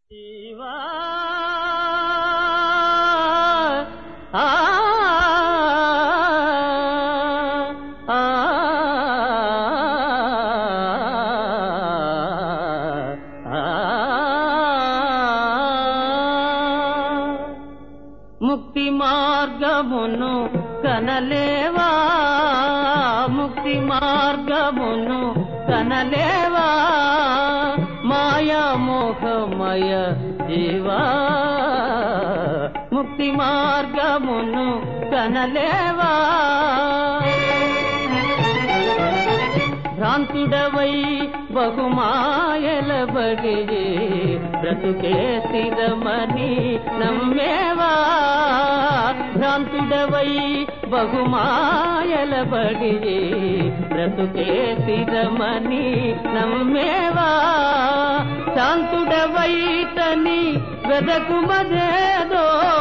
శివా ఆ ఆ ముక్తి మార్గమును కనలేవా ముక్తి మార్గమును కనలేవా మాయా మోహమయ జీవా ముక్తి మార్గమును కనలేవా భ్రాంతుడవై బహుమాయలబడి బ్రతుకే స్థిరమని నమ్మేవా భ్రాంతుడవై బహుమాయలబడి బ్రతుకే స్థిరమని నమ్మేవా శాంతుడవైతని వెదకుమదేదో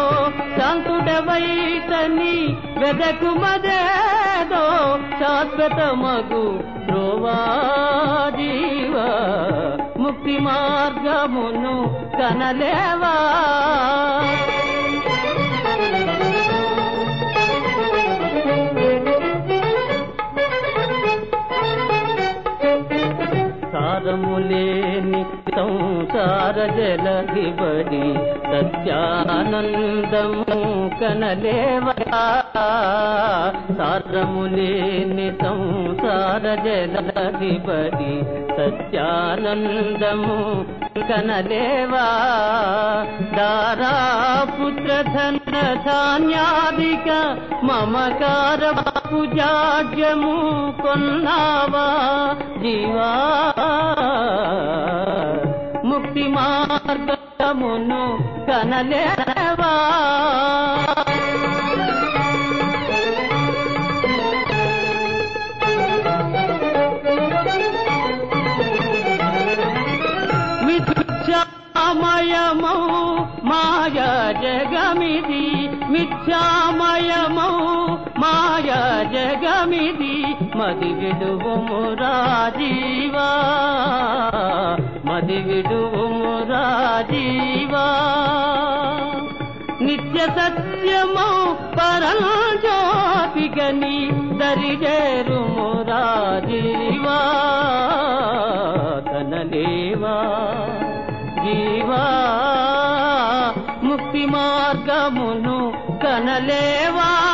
శాంతుడవైతని వెదకుమదేదో శాశ్వతమగు ధ్రువా జీవ ముక్తి మార్గమును కనలేవా సారములేని సంసార జలధిబడి సత్యానందము కనలేవా సారములేని సంసార జలధిబడి సత్యానందము కనలేవా దారా పుత్ర ధన ధాన్యాదిక మమకార పూజాడ్యము కొన్నావా జీవా ముక్తి మార్గమును కనలేవా మిథ్యామయమౌ మాయా జగమిది మిథ్యామయమౌ మాయా జగమిది మది విడువుము రాజీవా మది విడువుము రాజీవా నిత్య సత్యమౌ పరంజ్యోతిగని దరిజేరుము రాజీవా కనలేవా జీవా ముక్తి మార్గమును కనలేవా